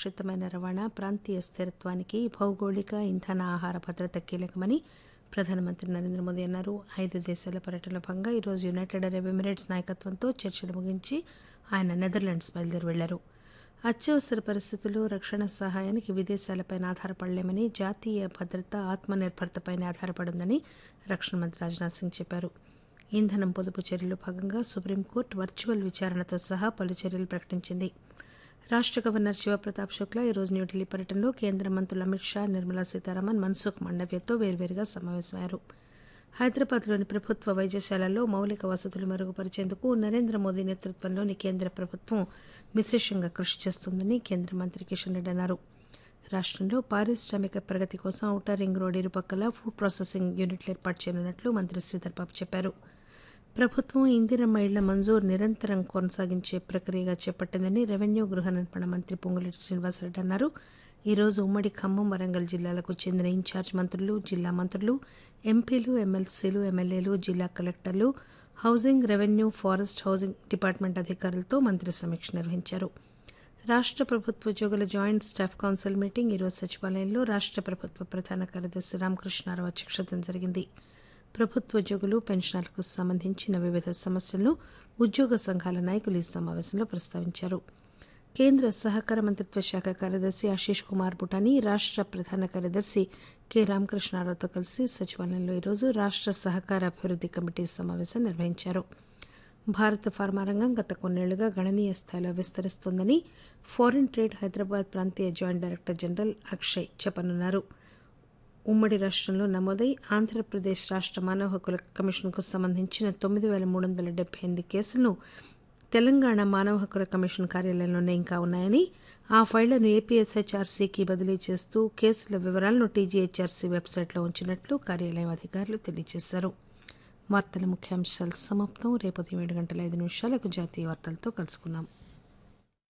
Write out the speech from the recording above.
సురక్షితమైన రవాణా ప్రాంతీయ స్థిరత్వానికి భౌగోళిక ఇంధన ఆహార భద్రత కీలకమని ప్రధానమంత్రి నరేంద్ర మోదీ అన్నారు ఐదు దేశాల పర్యటనలో భాగంగా ఈరోజు యునైటెడ్ అరబ్ ఎమిరేట్స్ నాయకత్వంతో చర్చలు ముగించి ఆయన నెదర్లాండ్స్ బయలుదేరి వెళ్లారు అత్యవసర పరిస్థితుల్లో రక్షణ సహాయానికి విదేశాలపైన ఆధారపడలేమని జాతీయ భద్రత ఆత్మనిర్భరతపైనే ఆధారపడిందని రక్షణ మంత్రి రాజ్నాథ్ సింగ్ చెప్పారు ఇంధనం పొదుపు చర్యలో భాగంగా సుప్రీంకోర్టు వర్చువల్ విచారణతో సహా పలు చర్యలు ప్రకటించింది రాష్ట గవర్నర్ శివప్రతాప్ శుక్లా ఈరోజు న్యూఢిల్లీ పర్యటనలో కేంద్ర మంత్రులు అమిత్ షా నిర్మలా సీతారామన్ మన్సుఖ్ మండవ్యతో వేర్వేరుగా సమావేశమయ్యారు హైదరాబాద్లోని ప్రభుత్వ వైద్యశాలల్లో మౌలిక వసతులు మెరుగుపరిచేందుకు నరేంద్ర మోదీ నేతృత్వంలోని కేంద్ర ప్రభుత్వం విశేషంగా కృషి చేస్తోందని కేంద్ర మంత్రి కిషన్ రెడ్డి అన్నారు రాష్టంలో పారిశ్రామిక ప్రగతి కోసం ఔటర్ రింగ్ రోడ్ ఇరుపక్కల ఫుడ్ ప్రాసెసింగ్ యూనిట్లు ఏర్పాటు చేయనున్నట్లు మంత్రి శ్రీధర్ బాబు చెప్పారు ప్రభుత్వం ఇందిరమ్మ ఇళ్ల మంజూరు నిరంతరం కొనసాగించే ప్రక్రియగా చేపట్టిందని రెవెన్యూ గృహ నిర్మాణ మంత్రి పొంగులేటి శ్రీనివాసరెడ్డి అన్నారు ఈ రోజు ఉమ్మడి ఖమ్మం వరంగల్ జిల్లాలకు చెందిన ఇన్ఛార్జ్ మంత్రులు జిల్లా మంత్రులు ఎంపీలు ఎమ్మెల్సీలు ఎమ్మెల్యేలు జిల్లా కలెక్టర్లు housing revenue forest housing department అధికారులతో మంత్రి సమీక్ష నిర్వహించారు రాష్ట ప్రభుత్వ ఉద్యోగుల జాయింట్ స్టాఫ్ కౌన్సిల్ మీటింగ్ ఈరోజు సచివాలయంలో రాష్ట ప్రభుత్వ ప్రధాన కార్యదర్శి రామకృష్ణారావు అధ్యక్షతన జరిగింది ప్రభుత్వ ఉద్యోగులు పెన్షనర్లకు సంబంధించిన వివిధ సమస్యలను ఉద్యోగ సంఘాల నాయకులు ఈ సమావేశంలో ప్రస్తావించారు కేంద్ర సహకార మంత్రిత్వ శాఖ కార్యదర్శి ఆశీష్ కుమార్ బుటాని రాష్ట ప్రధాన కార్యదర్శి కె రామకృష్ణారావుతో కలిసి సచివాలయంలో ఈరోజు రాష్ట సహకార అభివృద్ది కమిటీ సమావేశం నిర్వహించారు భారత ఫార్మా రంగం గత కొన్నేళ్లుగా గణనీయ స్థాయిలో విస్తరిస్తోందని ఫారిన్ ట్రేడ్ హైదరాబాద్ ప్రాంతీయ జాయింట్ డైరెక్టర్ జనరల్ అక్షయ్ చెప్పనున్నారు ఉమ్మడి రాష్టంలో నమోదై ఆంధ్రప్రదేశ్ రాష్ట మానవ హక్కుల కమిషన్కు సంబంధించిన తొమ్మిది పేల మూడు వందల డెబ్బై ఎనిమిది కేసులను తెలంగాణ మానవ హక్కుల కమిషన్ కార్యాలయంలోనే ఇంకా ఉన్నాయని ఆ ఫైళ్లను ఏపీఎస్హెచ్ఆర్సీకి బదిలీ చేస్తూ కేసుల వివరాలను టీజీహెచ్ఆర్సీ వెబ్సైట్లో ఉంచినట్లు కార్యాలయం అధికారులు తెలియజేశారు వార్తల ముఖ్యాంశాలు సమాప్తం రేపు ఉదయం ఏడు గంటల ఐదు నిమిషాలకు జాతీయ వార్తలతో కలుసుకుందాం